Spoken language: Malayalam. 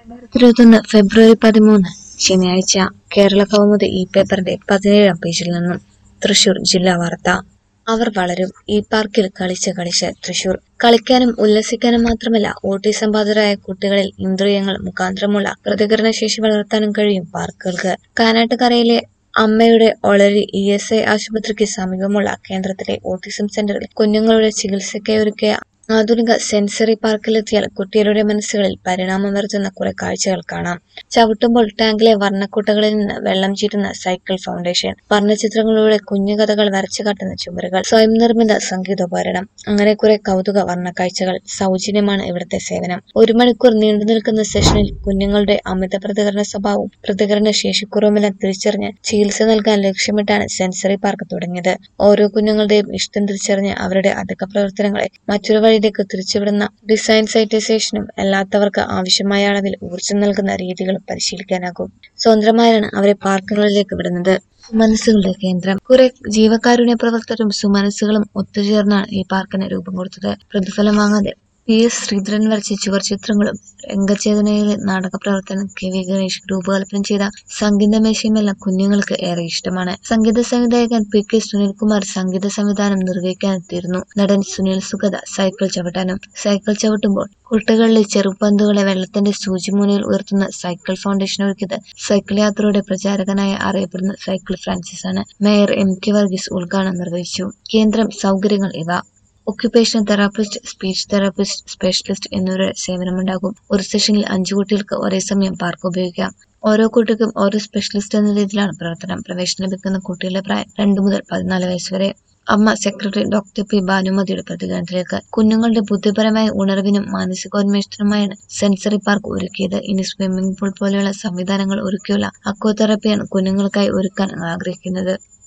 ഇരുപത്തൊന്ന് ഫെബ്രുവരി പതിമൂന്ന് ശനിയാഴ്ച കേരള കൗമുദി ഈ പേപ്പറിന്റെ പതിനേഴാം പേജിൽ നിന്നും തൃശൂർ ജില്ലാ വാർത്ത അവർ വളരും ഈ പാർക്കിൽ കളിച്ച് കളിച്ച് തൃശൂർ കളിക്കാനും ഉല്ലസിക്കാനും മാത്രമല്ല ഓട്ടിസം ബാധിതരായ കുട്ടികളിൽ ഇന്ദ്രിയങ്ങൾ മുഖാന്തരമുള്ള പ്രതികരണശേഷി വളർത്താനും കഴിയും പാർക്കുകൾക്ക് കാനാട്ടുകരയിലെ അമ്മയുടെ ഒളരി ഇ എസ് ഐ ആശുപത്രിക്ക് സമീപമുള്ള കേന്ദ്രത്തിലെ ഓട്ടിസം സെന്ററിൽ കുഞ്ഞുങ്ങളുടെ ചികിത്സയ്ക്കായി ഒരുക്കിയ ആധുനിക സെൻസറി പാർക്കിലെത്തിയാൽ കുട്ടികളുടെ മനസ്സുകളിൽ പരിണാമം വരുത്തുന്ന കുറെ കാഴ്ചകൾ കാണാം ചവിട്ടുമ്പോൾ ടാങ്കിലെ വർണ്ണക്കുട്ടകളിൽ നിന്ന് വെള്ളം ചീറ്റുന്ന സൈക്കിൾ ഫൗണ്ടേഷൻ വർണ്ണചിത്രങ്ങളിലൂടെ കുഞ്ഞു കഥകൾ വരച്ചു കാട്ടുന്ന ചുമരുകൾ സ്വയം നിർമ്മിത സംഗീതോപകരണം അങ്ങനെ കുറെ കൗതുക വർണ്ണ കാഴ്ചകൾ സൗജന്യമാണ് ഇവിടുത്തെ സേവനം ഒരു മണിക്കൂർ നീണ്ടു നിൽക്കുന്ന സെഷനിൽ കുഞ്ഞുങ്ങളുടെ അമിത പ്രതികരണ സ്വഭാവവും പ്രതികരണ ശേഷിക്കുറവുമെല്ലാം തിരിച്ചറിഞ്ഞ് ചികിത്സ നൽകാൻ ലക്ഷ്യമിട്ടാണ് സെൻസറി പാർക്ക് തുടങ്ങിയത് ഓരോ കുഞ്ഞുങ്ങളുടെയും ഇഷ്ടം തിരിച്ചറിഞ്ഞ് അവരുടെ അധിക പ്രവർത്തനങ്ങളെ മറ്റൊരു വഴിയിലേക്ക് തിരിച്ചുവിടുന്ന ഡിസൈൻ സൈറ്റൈസേഷനും അല്ലാത്തവർക്ക് ആവശ്യമായ അളവിൽ ഊർജ്ജം നൽകുന്ന രീതികളും പരിശീലിക്കാനാകും സ്വതന്ത്രമായാണ് അവരെ പാർക്കുകളിലേക്ക് വിടുന്നത് സുമനസ്സുകളുടെ കേന്ദ്രം കുറെ ജീവകാരുണ്യ പ്രവർത്തകരും സുമനസ്സുകളും ഒത്തുചേർന്നാണ് ഈ പാർക്കിന് രൂപം കൊടുത്തത് പ്രതിഫലം വാങ്ങാതെ പി എസ് ശ്രീധരൻ വരച്ച ചുവർ ചിത്രങ്ങളും രംഗചേതനയിലെ നാടക പ്രവർത്തനം കെ വി ഗണേഷ് രൂപകൽപ്പന ചെയ്ത സംഗീതമേശയുമെല്ലാം കുഞ്ഞുങ്ങൾക്ക് ഏറെ ഇഷ്ടമാണ് സംഗീത സംവിധായകൻ പി കെ സുനിൽകുമാർ സംഗീത സംവിധാനം നിർവഹിക്കാനെത്തിയിരുന്നു നടൻ സുനിൽ സുഗത സൈക്കിൾ ചവിട്ടാനും സൈക്കിൾ ചവിട്ടുമ്പോൾ കുട്ടികളിലെ ചെറുപന്തുകളെ വെള്ളത്തിന്റെ സൂചിമുനയിൽ ഉയർത്തുന്ന സൈക്കിൾ ഫൗണ്ടേഷൻ ഒരുക്കിയത് സൈക്കിൾ യാത്രയുടെ പ്രചാരകനായ അറിയപ്പെടുന്ന സൈക്കിൾ ഫ്രാൻസിസ് ആണ് മേയർ എം കെ വർഗീസ് ഉദ്ഘാടനം നിർവഹിച്ചു കേന്ദ്രം സൗകര്യങ്ങൾ ഇവ occupational therapist speech therapist specialist എന്നിവരുടെ സേവനമുണ്ടാകും ഒരു സെഷനിൽ അഞ്ചു കുട്ടികൾക്ക് ഒരേ സമയം പാർക്ക് ഉപയോഗിക്കാം ഓരോ കുട്ടിക്കും ഓരോ സ്പെഷ്യലിസ്റ്റ് എന്ന രീതിയിലാണ് പ്രവർത്തനം പ്രവേശനം ലഭിക്കുന്ന കുട്ടികളുടെ പ്രായം രണ്ടു മുതൽ പതിനാല് വയസ്സ് വരെ അമ്മ സെക്രട്ടറി ഡോക്ടർ പി ഭാനുമതിയുടെ പ്രതികരണത്തിലേക്ക് കുഞ്ഞുങ്ങളുടെ ബുദ്ധിപരമായ ഉണർവിനും മാനസികോന്മേഷത്തിനുമായാണ് സെൻസറി പാർക്ക് ഒരുക്കിയത് ഇനി സ്വിമ്മിംഗ് പൂൾ പോലെയുള്ള സംവിധാനങ്ങൾ ഒരുക്കിയുള്ള അക്വതെറാപ്പിയാണ് കുഞ്ഞുങ്ങൾക്കായി ഒരുക്കാൻ ആഗ്രഹിക്കുന്നത്